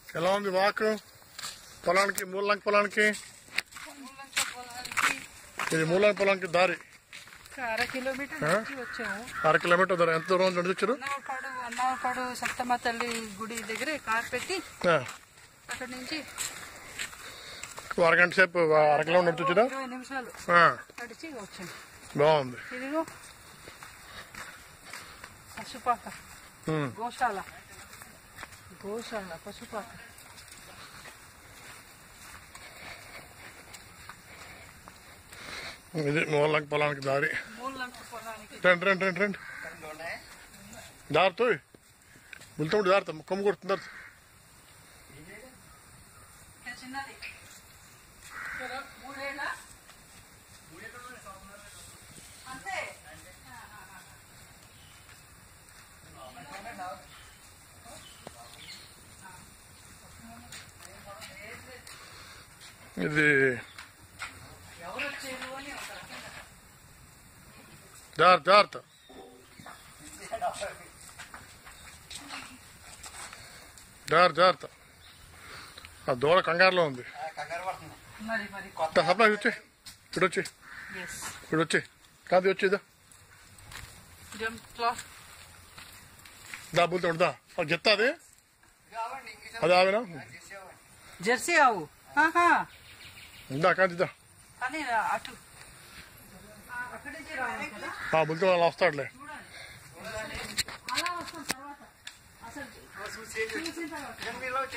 ఎలా ఉంది వాక్ పొలానికి మూలంకి పొలానికి మూలంక పొలానికి ఇది మూలంకి పొలానికి దారి ఒక అర కిలోమీటర్ ఆ? నుంచి వచ్చాము అర కిలోమీటర్ దూరం ఎంత దూరం నడిచొచ్చారు అన్నవపాడు అన్నవపాడు సత్తమ్మ తల్లి గుడి దగ్గర కార్ పెట్టి ఆ, అక్కడి నుంచి ఓ అరగంట సేపు అర కిలోమీటర్ నడిచొచ్చురా ఇరవై నిమిషాలు ఆ, నడిచి వచ్చాము బాగుంది ఇదిగో పశుపాక ఉమ్. గోశాల గోశాల పశుపాక ఇది మూలంకి పొలానికి దారి మూలంక పొలానికి రండి రండి రండి రండి దారుతో వెళ్తాడు దారుతా కొమ్ము కొడుతుంది దారుతా ఇంకా చిన్నది మూడేళ్ళ అంతే ఇది ఎవరు వచ్చారు అని ఒక రకంగా జాగ్రత్త జాగ్రత్త జాగ్రత్త జాగ్రత్త ఆ దూడ కంగారులో ఉంది మరి మరి దా, సప్నా వచ్చి ఇటు వచ్చి ఎస్ ఇటు వచ్చి కాదు వచ్చేదా జంప్ క్లాస్ దా బుల్తాడు దా అది చెత్తా అది అది ఆవినా జెర్సీ ఆవు ఆహా ఇందా కాదు దా కానీ అటు అక్కడి నుంచి రావాలి కదా ఆ బుల్తో అలా వస్తాడులే అలా వస్తాం తర్వాత అసలు చూసిన తర్వాత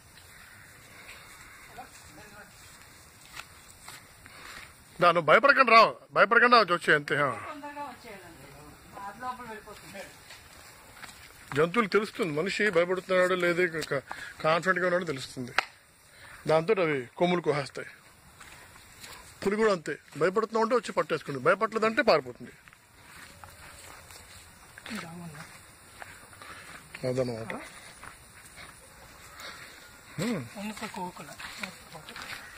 దా నువ్వు భయపడకండి రావు భయపడకుండా వచ్చి అంతే ఆ. తొందరగా వచ్చేయాలండి అది లోపల వెళ్ళిపోతుంది జంతువులు తెలుస్తుంది మనిషి భయపడుతున్నాడు లేదు కాన్ఫిడెంట్గా ఉన్నాడో తెలుస్తుంది దాంతో అవి కొమ్ములు కోహేస్తాయి పులి కూడా అంతే భయపడుతున్నా ఉంటే వచ్చి పట్టేసుకుంది భయపడలేదంటే పారిపోతుంది అదనమాట ఎనుక కోకుల